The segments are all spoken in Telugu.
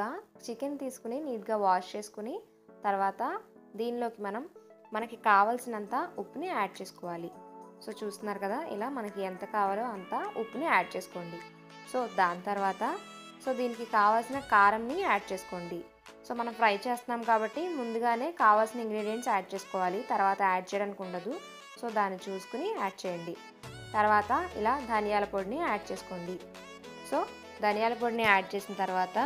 ముందుగా చికెన్ తీసుకుని నీట్గా వాష్ చేసుకుని తర్వాత దీనిలోకి మనం మనకి కావాల్సినంత ఉప్పుని యాడ్ చేసుకోవాలి సో చూస్తున్నారు కదా ఇలా మనకి ఎంత కావాలో అంత ఉప్పుని యాడ్ చేసుకోండి సో దాని తర్వాత సో దీనికి కావాల్సిన కారంని యాడ్ చేసుకోండి సో మనం ఫ్రై చేస్తున్నాం కాబట్టి ముందుగానే కావాల్సిన ఇంగ్రీడియంట్స్ యాడ్ చేసుకోవాలి తర్వాత యాడ్ చేయడానికి ఉండదు సో దాన్ని చూసుకుని యాడ్ చేయండి తర్వాత ఇలా ధనియాల పొడిని యాడ్ చేసుకోండి సో ధనియాల పొడిని యాడ్ చేసిన తర్వాత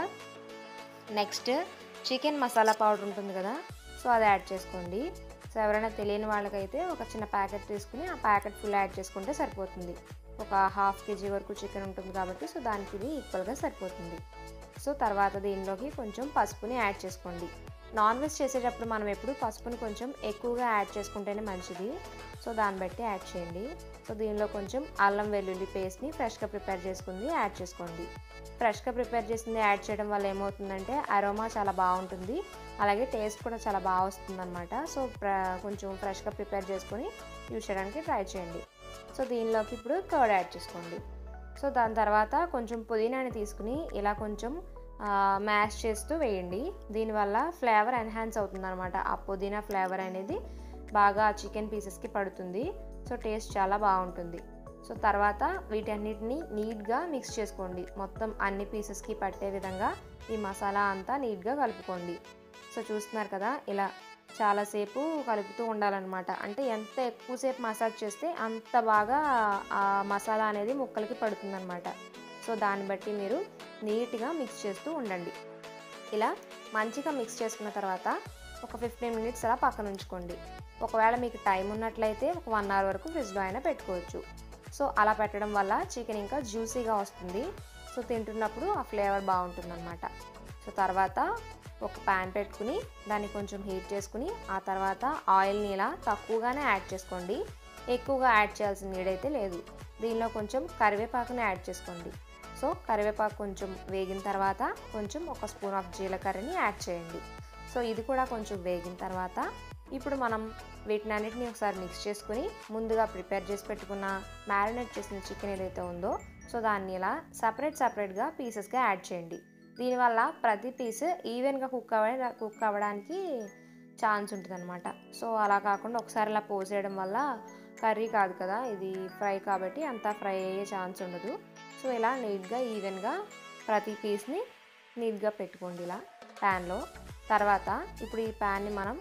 నెక్స్ట్ చికెన్ మసాలా పౌడర్ ఉంటుంది కదా సో అది యాడ్ చేసుకోండి సో ఎవరైనా తెలియని వాళ్ళకైతే ఒక చిన్న ప్యాకెట్ తీసుకుని ఆ ప్యాకెట్ ఫుల్ యాడ్ చేసుకుంటే సరిపోతుంది ఒక హాఫ్ కేజీ వరకు చికెన్ ఉంటుంది కాబట్టి సో దానికి ఇది ఈక్వల్గా సరిపోతుంది సో తర్వాత దీనిలోకి కొంచెం పసుపుని యాడ్ చేసుకోండి నాన్ వెజ్ చేసేటప్పుడు మనం ఎప్పుడు పసుపుని కొంచెం ఎక్కువగా యాడ్ చేసుకుంటేనే మంచిది సో దాన్ని బట్టి యాడ్ చేయండి సో దీనిలో కొంచెం అల్లం వెల్లుల్లి పేస్ట్ని ఫ్రెష్గా ప్రిపేర్ చేసుకుంది యాడ్ చేసుకోండి ఫ్రెష్గా ప్రిపేర్ చేసింది యాడ్ చేయడం వల్ల ఏమవుతుందంటే అరోమా చాలా బాగుంటుంది అలాగే టేస్ట్ కూడా చాలా బాగా వస్తుంది అనమాట సో కొంచెం ఫ్రెష్గా ప్రిపేర్ చేసుకొని యూజ్ చేయడానికి ట్రై చేయండి సో దీనిలోకి ఇప్పుడు కర్డ్ యాడ్ చేసుకోండి సో దాని తర్వాత కొంచెం పుదీనాని తీసుకుని ఇలా కొంచెం మ్యాష్ చేస్తూ వేయండి దీనివల్ల ఫ్లేవర్ ఎన్హాన్స్ అవుతుంది అనమాట ఆ పుదీనా ఫ్లేవర్ అనేది బాగా చికెన్ పీసెస్కి పడుతుంది సో టేస్ట్ చాలా బాగుంటుంది సో తర్వాత వీటన్నిటిని నీట్గా మిక్స్ చేసుకోండి మొత్తం అన్ని పీసెస్కి పట్టే విధంగా ఈ మసాలా అంతా నీట్గా కలుపుకోండి సో చూస్తున్నారు కదా ఇలా చాలాసేపు కలుపుతూ ఉండాలన్నమాట అంటే ఎంత ఎక్కువసేపు మసాజ్ చేస్తే అంత బాగా ఆ మసాలా అనేది ముక్కలకి పడుతుందన్నమాట సో దాన్ని బట్టి మీరు నీట్గా మిక్స్ చేస్తూ ఉండండి ఇలా మంచిగా మిక్స్ చేసుకున్న తర్వాత ఒక ఫిఫ్టీన్ మినిట్స్ అలా పక్కన ఉంచుకోండి ఒకవేళ మీకు టైం ఉన్నట్లయితే ఒక వన్ అవర్ వరకు ఫ్రిడ్జ్లో అయినా పెట్టుకోవచ్చు సో అలా పెట్టడం వల్ల చికెన్ ఇంకా జ్యూసీగా వస్తుంది సో తింటున్నప్పుడు ఆ ఫ్లేవర్ బాగుంటుందన్నమాట సో తర్వాత ఒక ప్యాన్ పెట్టుకుని దాన్ని కొంచెం హీట్ చేసుకుని ఆ తర్వాత ఆయిల్ని ఇలా తక్కువగానే యాడ్ చేసుకోండి ఎక్కువగా యాడ్ చేయాల్సిన నీడ్ అయితే లేదు దీనిలో కొంచెం కరివేపాకుని యాడ్ చేసుకోండి సో కరివేపాకు కొంచెం వేగిన తర్వాత కొంచెం ఒక స్పూన్ ఆఫ్ జీలకర్రని యాడ్ చేయండి సో ఇది కూడా కొంచెం వేగిన తర్వాత ఇప్పుడు మనం వీటిని అన్నిటిని ఒకసారి మిక్స్ చేసుకుని ముందుగా ప్రిపేర్ చేసి పెట్టుకున్న మ్యారినేట్ చేసిన చికెన్ ఏదైతే ఉందో సో దాన్ని ఇలా సపరేట్ సపరేట్గా పీసెస్గా యాడ్ చేయండి దీనివల్ల ప్రతి పీస్ ఈవెన్గా కుక్ అవ్వ కుక్ అవ్వడానికి ఛాన్స్ ఉంటుంది అనమాట సో అలా కాకుండా ఒకసారి ఇలా పోసేయడం వల్ల కర్రీ కాదు కదా ఇది ఫ్రై కాబట్టి అంతా ఫ్రై అయ్యే ఛాన్స్ ఉండదు సో ఇలా నీట్గా ఈవెన్గా ప్రతి పీస్ని నీట్గా పెట్టుకోండి ఇలా ప్యాన్లో తర్వాత ఇప్పుడు ఈ ప్యాన్ని మనం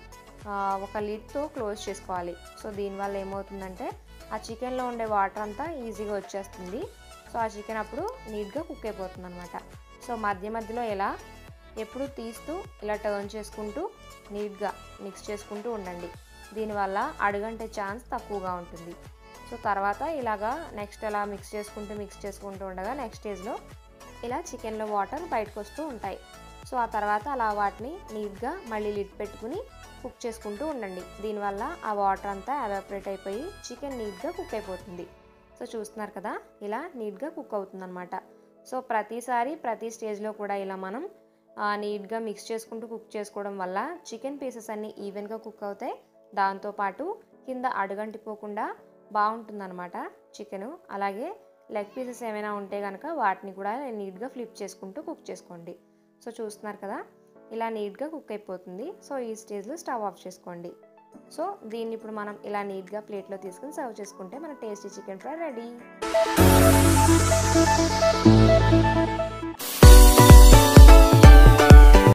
ఒక లిడ్తో క్లోజ్ చేసుకోవాలి సో దీనివల్ల ఏమవుతుందంటే ఆ చికెన్లో ఉండే వాటర్ అంతా ఈజీగా వచ్చేస్తుంది సో ఆ చికెన్ అప్పుడు నీట్గా కుక్ అయిపోతుంది అనమాట సో మధ్య మధ్యలో ఇలా ఎప్పుడు తీస్తూ ఇలా టర్న్ చేసుకుంటూ నీట్గా మిక్స్ చేసుకుంటూ ఉండండి దీనివల్ల అడుగంటే ఛాన్స్ తక్కువగా ఉంటుంది సో తర్వాత ఇలాగా నెక్స్ట్ అలా మిక్స్ చేసుకుంటూ మిక్స్ చేసుకుంటూ ఉండగా నెక్స్ట్ స్టేజ్లో ఇలా చికెన్లో వాటర్ బయటకు వస్తూ ఉంటాయి సో ఆ తర్వాత అలా వాటిని నీట్గా మళ్ళీ లిడ్ పెట్టుకుని కుక్ చేసుకుంటూ ఉండండి దీనివల్ల ఆ వాటర్ అంతా ఎవాపరేట్ అయిపోయి చికెన్ నీట్గా కుక్ అయిపోతుంది సో చూస్తున్నారు కదా ఇలా నీట్గా కుక్ అవుతుందన్నమాట సో ప్రతిసారి ప్రతి స్టేజ్లో కూడా ఇలా మనం నీట్గా మిక్స్ చేసుకుంటూ కుక్ చేసుకోవడం వల్ల చికెన్ పీసెస్ అన్నీ ఈవెన్గా కుక్ అవుతాయి దాంతోపాటు కింద అడుగంటిపోకుండా బాగుంటుందన్నమాట చికెను అలాగే లెగ్ పీసెస్ ఏమైనా ఉంటే కనుక వాటిని కూడా నీట్గా ఫ్లిప్ చేసుకుంటూ కుక్ చేసుకోండి సో చూస్తున్నారు కదా ఇలా నీట్గా కుక్ అయిపోతుంది సో ఈ స్టేజ్లో స్టవ్ ఆఫ్ చేసుకోండి సో దీన్ని ఇప్పుడు మనం ఇలా నీట్గా ప్లేట్లో తీసుకుని సర్వ్ చేసుకుంటే మన టేస్టీ చికెన్ ఫ్రై రెడీ